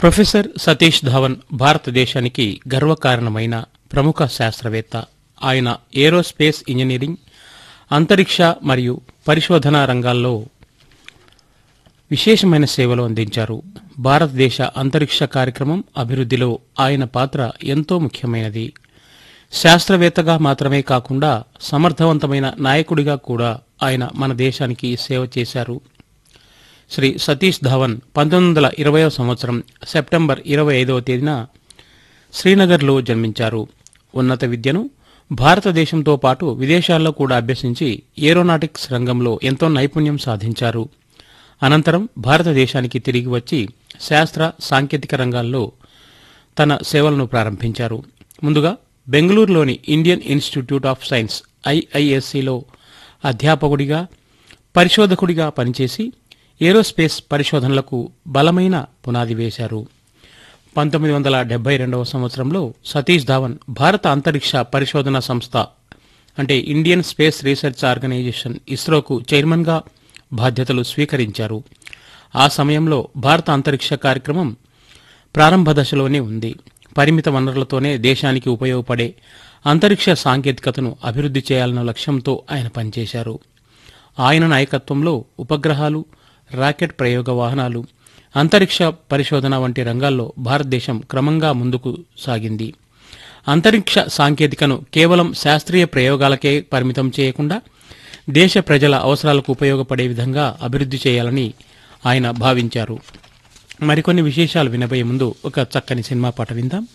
professor Satish Dhawan భారతదేశానికి గర్వకారణమైన ప్రముఖ శాస్త్రవేత్త ఆయన ఏరోస్పేస్ ఇంజనీరింగ్ అంతరిక్ష మరియు పరిశోధన రంగాల్లో విశేషమైన సేవలు అందించారు భారతదేశ అంతరిక్ష కార్యక్రమం అభివృద్ధిలో ఆయన పాత్ర ఎంతో ముఖ్యమైనది శాస్త్రవేత్తగా మాత్రమే కాకుండా సమర్థవంతమైన నాయకుడిగా కూడా ఆయన మన దేశానికి సేవ చేశారు శ్రీ సతీష్ ధావన్ పంతొమ్మిది వందల ఇరవయో సంవత్సరం సెప్టెంబర్ ఇరవై ఐదవ తేదీన శ్రీనగర్లో జన్మించారు ఉన్నత విద్యను భారతదేశంతో పాటు విదేశాల్లో కూడా అభ్యసించి ఏరోనాటిక్స్ రంగంలో ఎంతో నైపుణ్యం సాధించారు అనంతరం భారతదేశానికి తిరిగి వచ్చి శాస్త్ర సాంకేతిక రంగాల్లో తన సేవలను ప్రారంభించారు ముందుగా బెంగళూరులోని ఇండియన్ ఇన్స్టిట్యూట్ ఆఫ్ సైన్స్ ఐఐఎస్సిలో అధ్యాపకుడిగా పరిశోధకుడిగా పనిచేసి ఏరోస్పేస్ పరిశోధనలకు బలమైన పునాది వేశారు పంతొమ్మిది వందల డెబ్బై రెండవ సంవత్సరంలో సతీష్ ధావన్ భారత అంతరిక్ష పరిశోధన సంస్థ అంటే ఇండియన్ స్పేస్ రీసెర్చ్ ఆర్గనైజేషన్ ఇస్రోకు చైర్మన్గా బాధ్యతలు స్వీకరించారు ఆ సమయంలో భారత అంతరిక్ష కార్యక్రమం ప్రారంభ దశలోనే ఉంది పరిమిత వనరులతోనే దేశానికి ఉపయోగపడే అంతరిక్ష సాంకేతికతను అభివృద్ధి చేయాలన్న లక్ష్యంతో ఆయన పనిచేశారు ఆయన నాయకత్వంలో ఉపగ్రహాలు రాకెట్ ప్రయోగ వాహనాలు అంతరిక్ష పరిశోధన వంటి రంగాల్లో భారతదేశం క్రమంగా ముందుకు సాగింది అంతరిక్ష సాంకేతికను కేవలం శాస్త్రీయ ప్రయోగాలకే పరిమితం చేయకుండా దేశ ప్రజల అవసరాలకు ఉపయోగపడే విధంగా అభివృద్ధి చేయాలని ఆయన భావించారు మరికొన్ని విశేషాలు వినబోయే ముందు ఒక చక్కని సినిమా పాట విందాం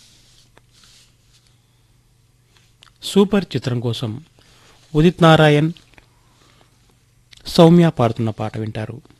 సూపర్ చిత్రం కోసం ఉదిత్ నారాయణ్ సౌమ్య పాడుతున్న పాట వింటారు